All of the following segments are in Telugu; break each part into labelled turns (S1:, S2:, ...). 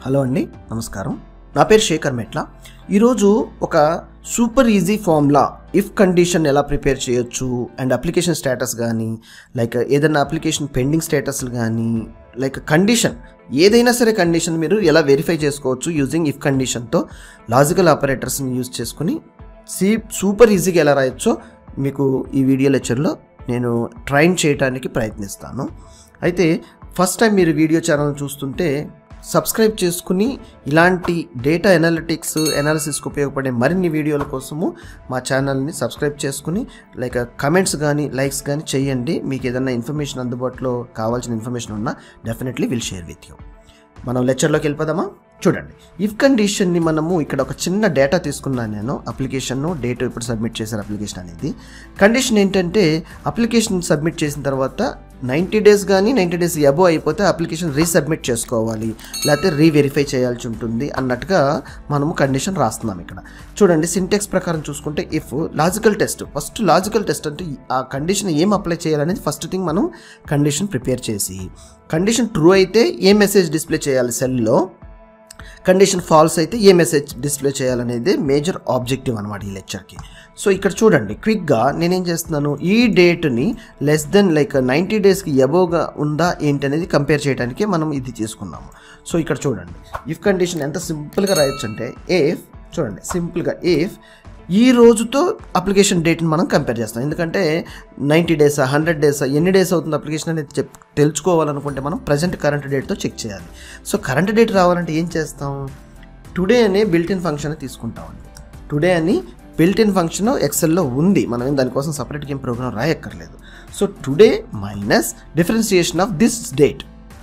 S1: హలో అండి నమస్కారం నా పేరు శేఖర్ మెట్ల ఈరోజు ఒక super easy formula if condition ఎలా ప్రిపేర్ చేయొచ్చు అండ్ అప్లికేషన్ స్టేటస్ కానీ లైక్ ఏదైనా అప్లికేషన్ పెండింగ్ స్టేటస్లు కానీ లైక్ కండిషన్ ఏదైనా సరే కండిషన్ మీరు ఎలా వెరిఫై చేసుకోవచ్చు యూజింగ్ ఇఫ్ కండిషన్తో లాజికల్ ఆపరేటర్స్ని యూజ్ చేసుకుని సీ సూపర్ ఈజీగా ఎలా రాయొచ్చో మీకు ఈ వీడియో లెక్చర్లో నేను ట్రైన్ చేయడానికి ప్రయత్నిస్తాను అయితే ఫస్ట్ టైం మీరు వీడియో ఛానల్ చూస్తుంటే సబ్స్క్రైబ్ చేసుకుని ఇలాంటి డేటా ఎనాలిటిక్స్ ఎనాలిసిస్కి ఉపయోగపడే మరిన్ని వీడియోల కోసము మా ఛానల్ని సబ్స్క్రైబ్ చేసుకుని లైక్ కమెంట్స్ కానీ లైక్స్ కానీ చేయండి మీకు ఏదైనా ఇన్ఫర్మేషన్ అందుబాటులో కావాల్సిన ఇన్ఫర్మేషన్ ఉన్నా definitely will share with you మనం లెక్చర్లోకి వెళ్ళిపోదామా చూడండి ఇఫ్ కండిషన్ని మనము ఇక్కడ ఒక చిన్న డేటా తీసుకున్నాను నేను అప్లికేషన్ డేట్ ఇప్పుడు సబ్మిట్ చేశారు అప్లికేషన్ అనేది కండిషన్ ఏంటంటే అప్లికేషన్ సబ్మిట్ చేసిన తర్వాత నైంటీ డేస్ కానీ నైంటీ డేస్ అబో అయిపోతే అప్లికేషన్ రీసబ్మిట్ చేసుకోవాలి లేకపోతే రీవెరిఫై చేయాల్సి ఉంటుంది అన్నట్టుగా మనము కండిషన్ రాస్తున్నాం ఇక్కడ చూడండి సింటెక్స్ ప్రకారం చూసుకుంటే if logical test first logical test అంటే ఆ కండిషన్ ఏం అప్లై చేయాలనేది ఫస్ట్ థింగ్ మనం కండిషన్ ప్రిపేర్ చేసి కండిషన్ ట్రూ అయితే ఏ మెసేజ్ డిస్ప్లే చేయాలి సెల్లో కండిషన్ ఫాల్స్ అయితే ఏ మెసేజ్ డిస్ప్లే చేయాలనేది మేజర్ ఆబ్జెక్టివ్ అనమాట ఈ లెక్చర్కి సో ఇక్కడ చూడండి క్విక్గా నేనేం చేస్తున్నాను ఈ డేట్ని లెస్ దెన్ లైక్ నైంటీ డేస్కి ఎబోగా ఉందా ఏంటి అనేది కంపేర్ చేయడానికి మనం ఇది తీసుకున్నాము సో ఇక్కడ చూడండి ఇఫ్ కండిషన్ ఎంత సింపుల్గా రాయొచ్చు అంటే ఏఫ్ చూడండి సింపుల్గా ఏఫ్ ఈ రోజుతో అప్లికేషన్ డేట్ని మనం కంపేర్ చేస్తాం ఎందుకంటే నైంటీ డేస్ హండ్రెడ్ డేస్ ఎన్ని డేస్ అవుతుంది అప్లికేషన్ అనేది చెప్ తెలుసుకోవాలనుకుంటే మనం ప్రజెంట్ కరెంట్ డేట్తో చెక్ చేయాలి సో కరెంట్ డేట్ రావాలంటే ఏం చేస్తాం టుడే అనే బిల్టిన్ ఫంక్షన్ తీసుకుంటామండి టుడే అని బిల్టిన్ ఫంక్షన్ ఎక్సెల్లో ఉంది మనం ఏం దానికోసం సపరేట్ గేమ్ ప్రోగ్రామ్ రాయక్కర్లేదు so today minus differentiation of this date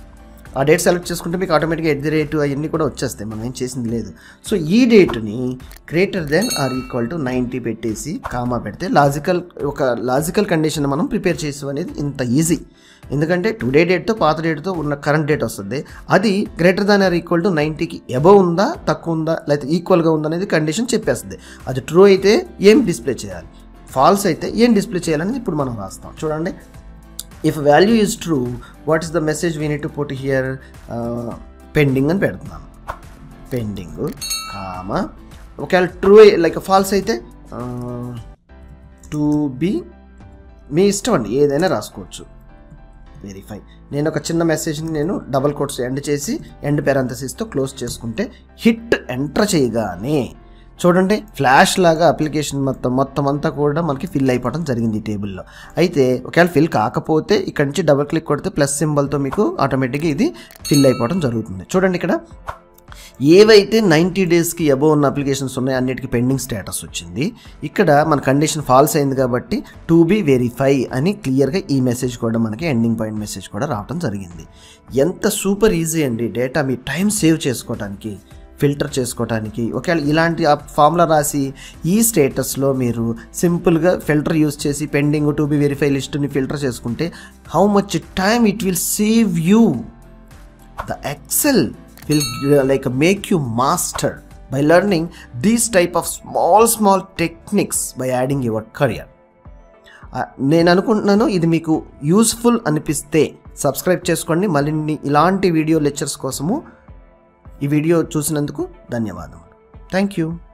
S1: ఆ డేట్ సెలెక్ట్ చేసుకుంటే మీకు ఆటోమేటిక్గా ఎట్ ది రేటు అవన్నీ కూడా వచ్చేస్తాయి మనం ఏం చేసింది లేదు సో ఈ డేట్ని greater than or equal to ninety పెట్టేసి కామా పెడితే లాజికల్ ఒక లాజికల్ కండిషన్ మనం ప్రిపేర్ చేసాం అనేది ఇంత ఈజీ ఎందుకంటే టుడే డేట్తో పాత డేట్తో ఉన్న కరెంట్ డేట్ వస్తుంది అది greater than or equal to నైంటీకి ఎబవ్ ఉందా తక్కువ ఉందా లేకపోతే ఈక్వల్గా ఉందా అనేది కండిషన్ చెప్పేస్తుంది అది ట్రూ అయితే ఏం డిస్ప్లే చేయాలి ఫాల్స్ అయితే ఏం డిస్ప్లే చేయాలనేది ఇప్పుడు మనం రాస్తాం చూడండి if value is true what is the message we need to put here pending అని పెడుతున్నాను పెండింగ్ కామ ఒకవేళ ట్రూ లైక్ ఫాల్స్ అయితే టు బి మీ ఇష్టం అండి ఏదైనా రాసుకోవచ్చు వెరిఫై నేను ఒక చిన్న మెసేజ్ని నేను డబల్ కోట్స్ ఎండ్ చేసి ఎండ్ పెరంతసిస్తో క్లోజ్ చేసుకుంటే హిట్ ఎంటర్ చేయగానే చూడండి ఫ్లాష్ లాగా అప్లికేషన్ మొత్తం మొత్తం అంతా కూడా మనకి ఫిల్ అయిపోవడం జరిగింది ఈ టేబుల్లో అయితే ఒకవేళ ఫిల్ కాకపోతే ఇక్కడ నుంచి డబుల్ క్లిక్ కొడితే ప్లస్ సింబల్తో మీకు ఆటోమేటిక్గా ఇది ఫిల్ అయిపోవడం జరుగుతుంది చూడండి ఇక్కడ ఏవైతే నైంటీ డేస్కి అబోవ్ ఉన్న అప్లికేషన్స్ ఉన్నాయో అన్నిటికీ పెండింగ్ స్టేటస్ వచ్చింది ఇక్కడ మన కండిషన్ ఫాల్స్ అయింది కాబట్టి టు బీ వెరిఫై అని క్లియర్గా ఈ మెసేజ్ కూడా మనకి ఎండింగ్ పాయింట్ మెసేజ్ కూడా రావడం జరిగింది ఎంత సూపర్ ఈజీ అండి డేటా మీ టైం సేవ్ చేసుకోవడానికి ఫిల్టర్ చేసుకోవడానికి ఒకవేళ ఇలాంటి ఫార్ములా రాసి ఈ స్టేటస్లో మీరు సింపుల్గా ఫిల్టర్ యూస్ చేసి పెండింగ్ టు బి వెరిఫై లిస్ట్ని ఫిల్టర్ చేసుకుంటే how much time it will save you the excel will like make you master by learning these type of small small techniques by adding your career నేను అనుకుంటున్నాను ఇది మీకు యూస్ఫుల్ అనిపిస్తే సబ్స్క్రైబ్ చేసుకోండి మళ్ళీ ఇలాంటి వీడియో లెక్చర్స్ కోసము ఈ వీడియో చూసినందుకు ధన్యవాదములు థ్యాంక్ యూ